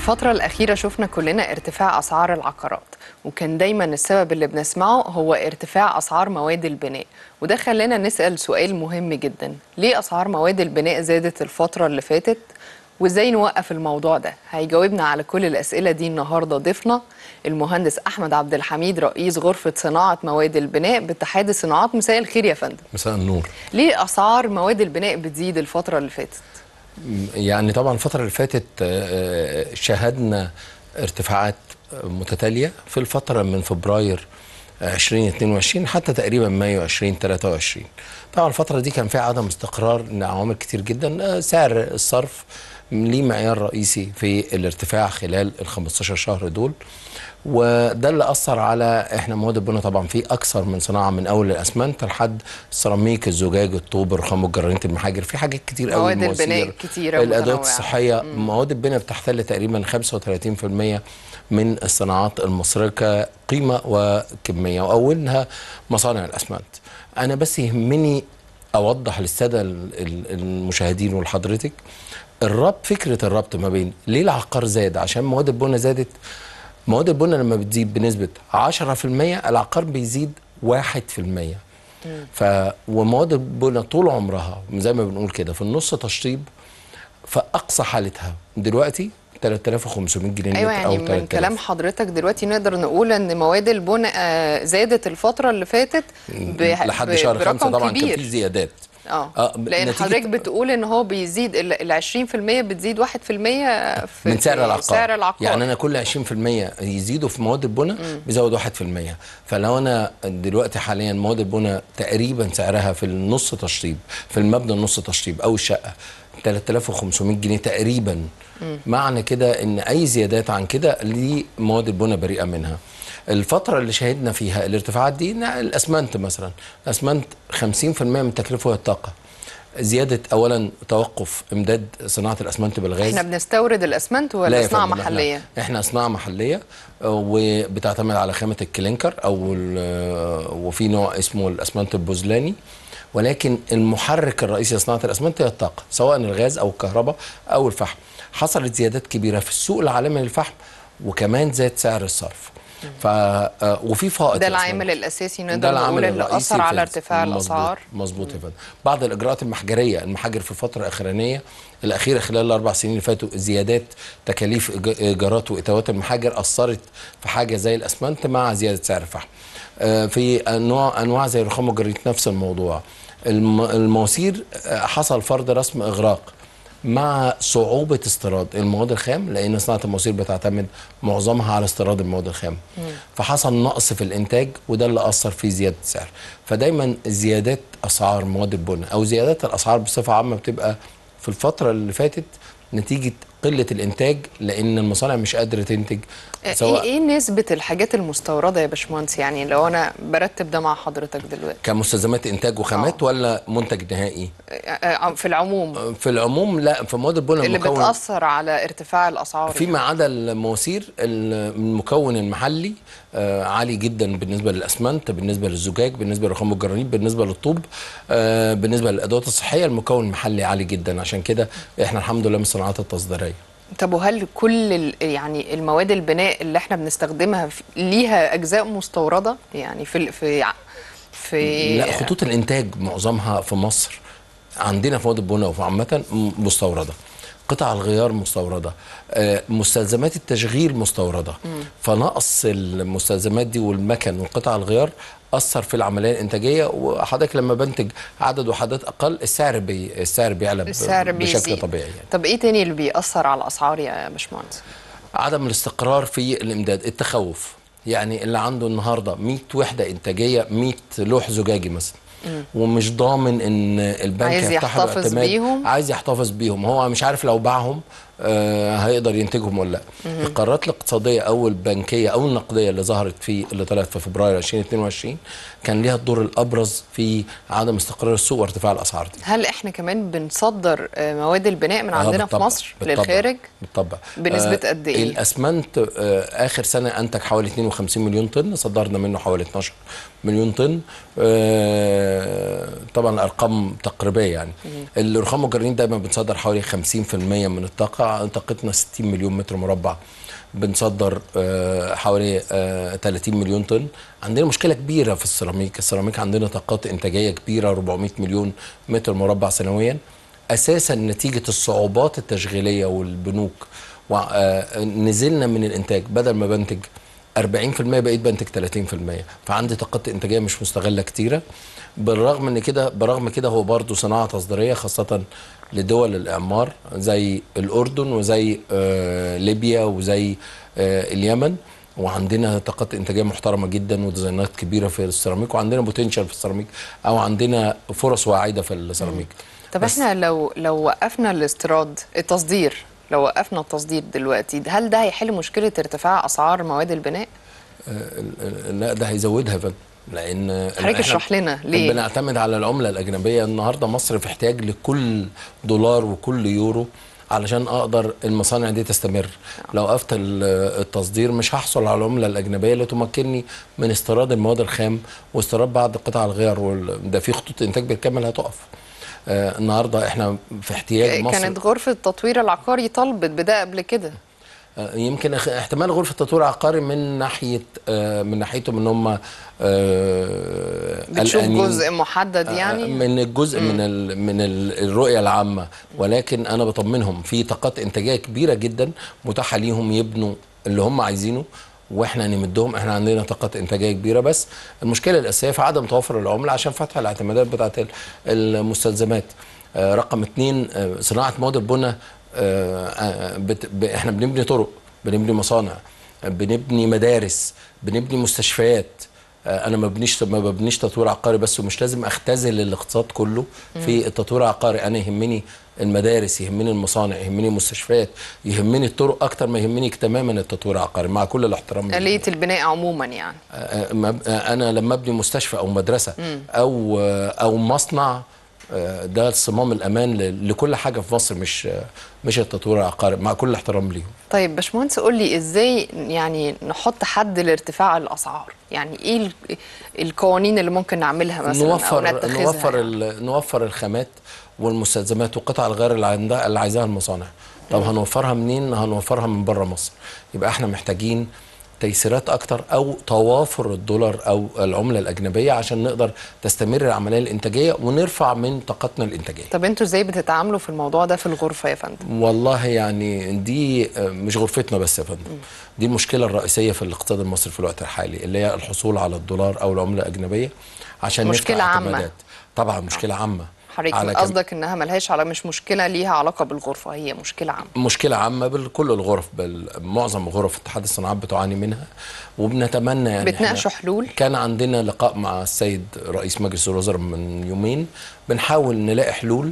الفترة الأخيرة شفنا كلنا ارتفاع أسعار العقارات وكان دايما السبب اللي بنسمعه هو ارتفاع أسعار مواد البناء وده خلانا نسأل سؤال مهم جدا ليه أسعار مواد البناء زادت الفترة اللي فاتت وازاي نوقف الموضوع ده هيجاوبنا على كل الأسئلة دي النهاردة ضيفنا المهندس أحمد عبد الحميد رئيس غرفة صناعة مواد البناء باتحاد الصناعات مساء الخير يا فندم مساء النور ليه أسعار مواد البناء بتزيد الفترة اللي فاتت يعني طبعا الفترة اللي فاتت آه، شاهدنا ارتفاعات متتالية في الفترة من فبراير 2022 حتى تقريبا مايو 2023 طبعا الفترة دي كان فيها عدم استقرار لعوامل كتير جدا آه، سعر الصرف ليه معيار رئيسي في الارتفاع خلال ال 15 شهر دول وده اللي اثر على احنا مواد البناء طبعا في اكثر من صناعه من اول الاسمنت لحد السيراميك الزجاج الطوب الرخام الجرانيت المحاجر في حاجات كتير قوي مواد البناء المواسير، كتيرة الادوات ومتنوعة. الصحيه مواد البناء بتحتل تقريبا 35% من الصناعات المصريه كقيمه وكميه واولها مصانع الاسمنت انا بس يهمني اوضح للساده ال- ال- المشاهدين ولحضرتك الربط فكره الربط ما بين ليه العقار زاد عشان مواد البناء زادت مواد البناء لما بتزيد بنسبه 10% العقار بيزيد 1% ف ومواد البناء طول عمرها زي ما بنقول كده في النص تشطيب فاقصى حالتها دلوقتي 3500 جنيه ايوه لتر يعني او من 3000 كلام حضرتك دلوقتي نقدر نقول ان مواد البناء آه، زادت الفتره اللي فاتت ب- لحد ب- شهر خمسة برقم طبعا كان كبير في زيادات اه آه، لان نتيجة- حضرتك بتقول ان هو بيزيد ال ال 20% بتزيد 1% في من سعر في العقار سعر العقار يعني انا كل 20% يزيدوا في مواد البناء بيزود 1% فلو انا دلوقتي حاليا مواد البناء تقريبا سعرها في النص تشطيب في المبنى النص تشطيب او الشقه 3500 جنيه تقريبا معنى كده ان اي زيادات عن كده لمواد البناء بريئه منها الفترة اللي شهدنا فيها الارتفاعات دي نا- الاسمنت مثلا الاسمنت 50% من تكلفه هي الطاقة زيادة اولا توقف امداد صناعة الاسمنت بالغاز احنا بنستورد الاسمنت لا ولا يا صناعه فندم، إحنا- محليه احنا صناعه محليه آه، وبتعتمد على خامه الكلينكر او ال- آه، وفي نوع اسمه الاسمنت البوزلاني ولكن المحرك الرئيسي لصناعه الاسمنت هي الطاقه سواء الغاز او الكهرباء او الفحم حصلت زيادات كبيره في السوق العالمي للفحم وكمان زاد سعر الصرف ف آه، وفي فائض ده الأسمنت. العامل الاساسي ده نقدر العامل نقول اللي الرئيسي اثر على في- ارتفاع مظبوط- الاسعار مظبوط يا فندم بعض الاجراءات المحجريه المحاجر في الفتره الاخرانيه الاخيره خلال الاربع سنين اللي فاتوا زيادات تكاليف إيج- ايجارات واتوات المحاجر اثرت في حاجه زي الاسمنت مع زياده سعر الفحم آه، في انواع انواع زي الرخام والجرانيت نفس الموضوع الم- المواسير آه، حصل فرض رسم اغراق مع صعوبة استيراد المواد الخام لأن صناعة المواسير بتعتمد معظمها على استيراد المواد الخام فحصل نقص في الإنتاج وده اللي أثر في زيادة السعر فدايما زيادات أسعار مواد البناء أو زيادات الأسعار بصفة عامة بتبقى في الفترة اللي فاتت نتيجة قلة الإنتاج لأن المصانع مش قادرة تنتج ايه ايه نسبه الحاجات المستورده يا باشمهندس يعني لو انا برتب ده مع حضرتك دلوقتي كمستلزمات إنتاج وخامات ولا منتج نهائي آه، آه، في العموم في العموم لا في مواد البناء اللي المكون- بتاثر على ارتفاع الاسعار فيما عدا المواسير المكون المحلي آه، عالي جدا بالنسبه للاسمنت بالنسبه للزجاج بالنسبه للرخام والجرانيت بالنسبه للطوب آه، بالنسبه للادوات الصحيه المكون المحلي عالي جدا عشان كده احنا الحمد لله من الصناعات التصديريه طب وهل كل ال- يعني المواد البناء اللي احنا بنستخدمها في- ليها اجزاء مستورده يعني في ال- في ع- في لا خطوط الانتاج معظمها في مصر عندنا في مواد البناء وفي عامه م- مستورده قطع الغيار مستورده آه، مستلزمات التشغيل مستورده فنقص المستلزمات دي والمكن وقطع الغيار اثر في العمليه الانتاجيه وحضرتك لما بنتج عدد وحدات اقل السعر بي السعر بيعلى ب- السعر بشكل بيزيد طبيعي يعني. طب ايه تاني اللي بيأثر على الاسعار يا باشمهندس عدم الاستقرار في الامداد التخوف يعني اللي عنده النهارده 100 وحده انتاجيه 100 لوح زجاجي مثلا ومش ضامن ان البنك عايز هيفتح له يحتفظ اعتماد بيهم. عايز يحتفظ بيهم هو مش عارف لو باعهم آه هيقدر ينتجهم ولا لا القرارات الاقتصاديه او البنكيه او النقديه اللي ظهرت في اللي طلعت في فبراير 2022 كان ليها الدور الابرز في عدم استقرار السوق وارتفاع الاسعار دي هل احنا كمان بنصدر آه، مواد البناء من آه، عندنا في بالطبع، مصر بالطبع، للخارج بالطبع بنسبة قد إيه؟ الاسمنت آه اخر سنه انتج حوالي 52 مليون طن صدرنا منه حوالي 12 مليون طن آه طبعا الارقام تقريبيه يعني الرخام المجرين دايما بنصدر حوالي 50% من الطاقه طاقتنا 60 مليون متر مربع بنصدر آه، حوالي آه، 30 مليون طن عندنا مشكله كبيره في السيراميك السيراميك عندنا طاقات انتاجيه كبيره 400 مليون متر مربع سنويا اساسا نتيجه الصعوبات التشغيليه والبنوك وع- آه، نزلنا من الانتاج بدل ما بنتج 40% بقيت بنتج 30% فعندي طاقات انتاجيه مش مستغله كتيره بالرغم ان كده برغم كده هو برضه صناعه تصديريه خاصه لدول الاعمار زي الاردن وزي آه ليبيا وزي آه اليمن وعندنا طاقات انتاجيه محترمه جدا وديزاينات كبيره في السيراميك وعندنا بوتنشال في السيراميك او عندنا فرص واعده في السيراميك طب بس- احنا لو لو وقفنا الاستيراد التصدير لو وقفنا التصدير دلوقتي هل ده هيحل مشكله ارتفاع اسعار مواد البناء؟ لا ده هيزودها يا فندم لان حضرتك إحنا اشرح لنا ليه؟ بنعتمد على العمله الاجنبيه النهارده مصر في احتياج لكل دولار وكل يورو علشان اقدر المصانع دي تستمر لو وقفت ال- التصدير مش هحصل على العمله الاجنبيه اللي تمكنني من استيراد المواد الخام واستيراد بعض قطع الغيار وال- ده في خطوط انتاج بالكامل هتقف آه النهارده احنا في احتياج مصر كانت غرفه التطوير العقاري طلبت بده قبل كده آه، يمكن اخ- احتمال غرفه التطوير العقاري من ناحيه آه، من ناحيتهم ان هم بتشوف جزء محدد يعني من الجزء من ال من ال الرؤيه العامه ولكن انا بطمنهم في طاقات انتاجيه كبيره جدا متاحه ليهم يبنوا اللي هم عايزينه واحنا نمدهم احنا عندنا طاقات انتاجيه كبيره بس المشكله الاساسيه في عدم توفر العمله عشان فتح الاعتمادات بتاعت ال- المستلزمات آه، رقم اتنين آه، صناعه مواد البناء آه، آه، بت- ب- احنا بنبني طرق بنبني مصانع بنبني مدارس بنبني مستشفيات آه، انا ما ببنيش ما ببنيش تطوير عقاري بس ومش لازم اختزل الاقتصاد كله في التطوير العقاري انا يهمني المدارس يهمني المصانع يهمني المستشفيات يهمني الطرق اكتر ما يهمني تماما التطوير العقاري مع كل الاحترام ليه. آلية البناء عموما يعني آه، ما- آه، انا لما ابني مستشفى او مدرسه او آه، او مصنع آه، ده صمام الامان ل- لكل حاجه في مصر مش آه، مش التطوير العقاري مع كل الاحترام ليهم طيب باشمهندس قول لي ازاي يعني نحط حد لارتفاع الاسعار يعني ايه ال- القوانين اللي ممكن نعملها مثلا او نوفر نتخذها نوفر يعني. ال- نوفر الخامات والمستلزمات وقطع الغيار اللي عندها اللي عايزاها المصانع طب هنوفرها منين هنوفرها من بره مصر يبقى احنا محتاجين تيسيرات اكتر او توافر الدولار او العمله الاجنبيه عشان نقدر تستمر العمليه الانتاجيه ونرفع من طاقتنا الانتاجيه طب انتوا ازاي بتتعاملوا في الموضوع ده في الغرفه يا فندم والله يعني دي آه، مش غرفتنا بس يا فندم دي المشكله الرئيسيه في الاقتصاد المصري في الوقت الحالي اللي هي الحصول على الدولار او العمله الاجنبيه عشان مشكلة نفتح عامة. اعتمادات. طبعا مشكله عامه على حضرتك كم- قصدك انها ملهاش على مش مشكله ليها علاقه بالغرفه هي مشكله عامه مشكلة عامة بكل الغرف بل معظم غرف اتحاد الصناعات بتعاني منها وبنتمنى يعني بتناقشوا إحنا حلول؟ كان عندنا لقاء مع السيد رئيس مجلس الوزراء من يومين بنحاول نلاقي حلول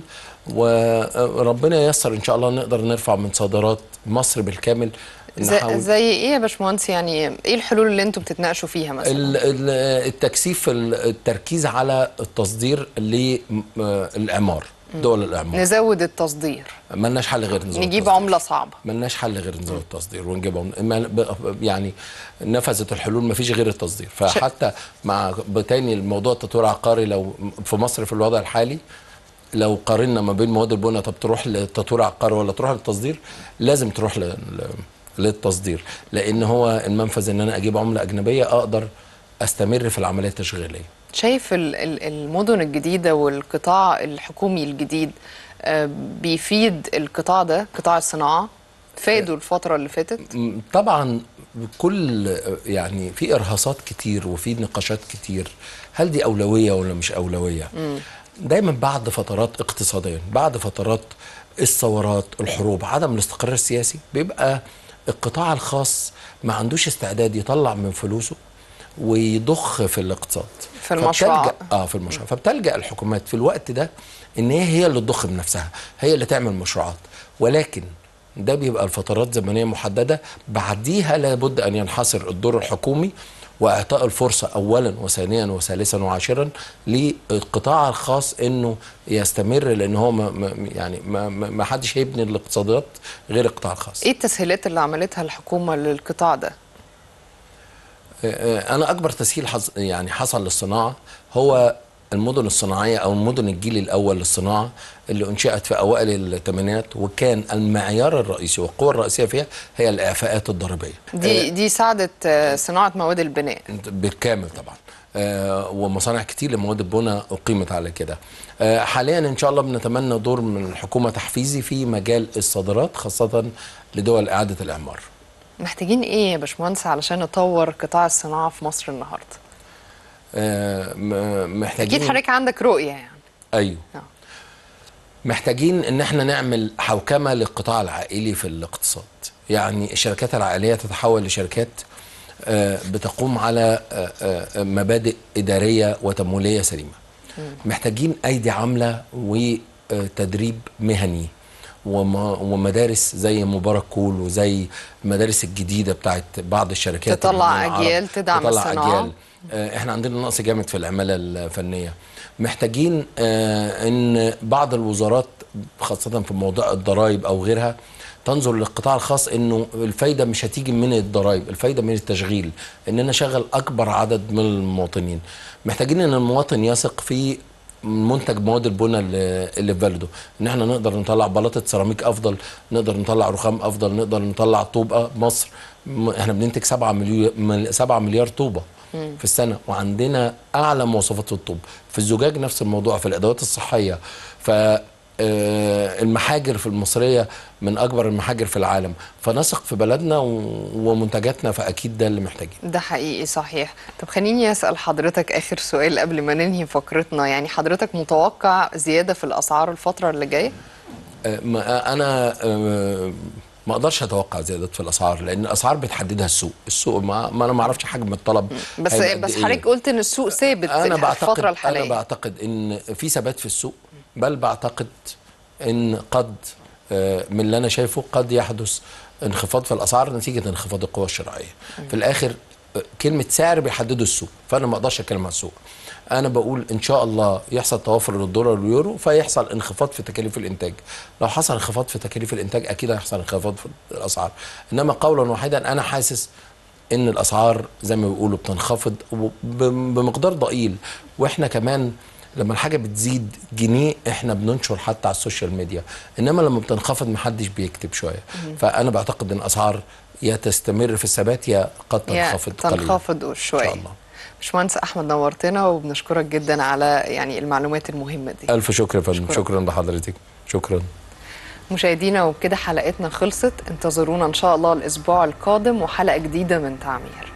وربنا ييسر ان شاء الله نقدر نرفع من صادرات مصر بالكامل زي, نحاول زي ايه يا باشمهندس يعني ايه الحلول اللي انتوا بتتناقشوا فيها مثلا ال- ال- التكثيف ال- التركيز على التصدير للاعمار دول الاعمار نزود التصدير ملناش حل غير نزود نجيب التصدير. عمله صعبه ملناش حل غير نزود التصدير ونجيبهم ما- ب- يعني نفذت الحلول ما فيش غير التصدير فحتى مع تاني الموضوع التطوير العقاري لو في مصر في الوضع الحالي لو قارنا ما بين مواد البناء طب تروح للتطوير العقاري ولا تروح للتصدير لازم تروح لل- للتصدير لان هو المنفذ ان انا اجيب عمله اجنبيه اقدر استمر في العمليه التشغيليه شايف ال- ال- المدن الجديده والقطاع الحكومي الجديد آه، بيفيد القطاع ده قطاع الصناعه فادوا الفتره اللي فاتت م- طبعا كل يعني في ارهاصات كتير وفي نقاشات كتير هل دي اولويه ولا مش اولويه دايما بعد فترات اقتصاديا بعد فترات الثورات الحروب عدم الاستقرار السياسي بيبقى القطاع الخاص ما عندوش استعداد يطلع من فلوسه ويضخ في الاقتصاد في المشروعات. فبتلجأ اه في المشروع فبتلجا الحكومات في الوقت ده ان هي هي اللي تضخ بنفسها هي اللي تعمل مشروعات ولكن ده بيبقى الفترات زمنيه محدده بعديها لابد ان ينحصر الدور الحكومي واعطاء الفرصه اولا وثانيا وثالثا وعاشرا للقطاع الخاص انه يستمر لان هو ما ما- يعني ما, ما ما حدش هيبني الاقتصادات غير القطاع الخاص ايه التسهيلات اللي عملتها الحكومه للقطاع ده انا اكبر تسهيل حص يعني حصل للصناعه هو المدن الصناعيه او المدن الجيل الاول للصناعه اللي انشئت في اوائل الثمانينات وكان المعيار الرئيسي والقوه الرئيسيه فيها هي الاعفاءات الضريبيه دي دي ساعدت آه، صناعه مواد البناء بالكامل طبعا آه ومصانع كتير لمواد البناء اقيمت على كده آه حاليا ان شاء الله بنتمنى دور من الحكومه تحفيزي في مجال الصادرات خاصه لدول اعاده الاعمار محتاجين ايه يا باشمهندس علشان نطور قطاع الصناعه في مصر النهارده آه م- محتاجين اكيد حضرتك عندك رؤيه يعني ايوه آه. محتاجين ان احنا نعمل حوكمه للقطاع العائلي في الاقتصاد يعني الشركات العائليه تتحول لشركات آه، بتقوم على آه، آه، مبادئ اداريه وتمويليه سليمه محتاجين ايدي عامله وتدريب مهني وم- ومدارس زي مبارك كول وزي المدارس الجديده بتاعت بعض الشركات تطلع اللي من العرب. أجيال تدعم تطلع الصناعة. أجيال. آه، احنا عندنا نقص جامد في العماله الفنيه محتاجين آه، ان بعض الوزارات خاصه في موضوع الضرائب او غيرها تنظر للقطاع الخاص انه الفايده مش هتيجي من الضرائب الفايده من التشغيل ان انا اشغل اكبر عدد من المواطنين محتاجين ان المواطن يثق في منتج مواد البناء اللي اللي في بلده ان احنا نقدر نطلع بلاطه سيراميك افضل نقدر نطلع رخام افضل نقدر نطلع طوبه مصر م- احنا بننتج 7 مليار 7 مليار طوبه في السنه وعندنا اعلى مواصفات في الطوب في الزجاج نفس الموضوع في الادوات الصحيه ف آه، المحاجر في المصريه من اكبر المحاجر في العالم فنثق في بلدنا و- ومنتجاتنا فاكيد ده اللي محتاجين ده حقيقي صحيح طب خليني اسال حضرتك اخر سؤال قبل ما ننهي فقرتنا يعني حضرتك متوقع زياده في الاسعار الفتره اللي جايه آه، ما انا آه، ما اقدرش اتوقع زيادات في الاسعار لان الاسعار بتحددها السوق السوق ما, ما انا ما اعرفش حجم الطلب بس هيبقى قد بس إيه. حضرتك قلت ان السوق ثابت انا بعتقد الفتره انا الحاليه بعتقد ان في ثبات في السوق بل بعتقد ان قد آه، من اللي انا شايفه قد يحدث انخفاض في الاسعار نتيجه انخفاض القوى الشرائيه في الاخر آه، كلمه سعر بيحدده السوق فانا ما اقدرش اتكلم عن السوق انا بقول ان شاء الله يحصل توافر للدولار واليورو فيحصل انخفاض في تكاليف الانتاج لو حصل انخفاض في تكاليف الانتاج اكيد هيحصل انخفاض في الاسعار انما قولا واحدا انا حاسس ان الاسعار زي ما بيقولوا بتنخفض وب- بمقدار ضئيل واحنا كمان لما الحاجه بتزيد جنيه احنا بننشر حتى على السوشيال ميديا انما لما بتنخفض محدش بيكتب شويه فانا بعتقد ان الاسعار يا تستمر في الثبات يا قد يا تنخفض قليلا تنخفض ان شويه شاء الله باشمهندس احمد نورتنا وبنشكرك جدا على يعني المعلومات المهمه دي الف شكر يا فندم شكراً. شكرا لحضرتك شكرا مشاهدينا وبكده حلقتنا خلصت انتظرونا ان شاء الله الاسبوع القادم وحلقه جديده من تعمير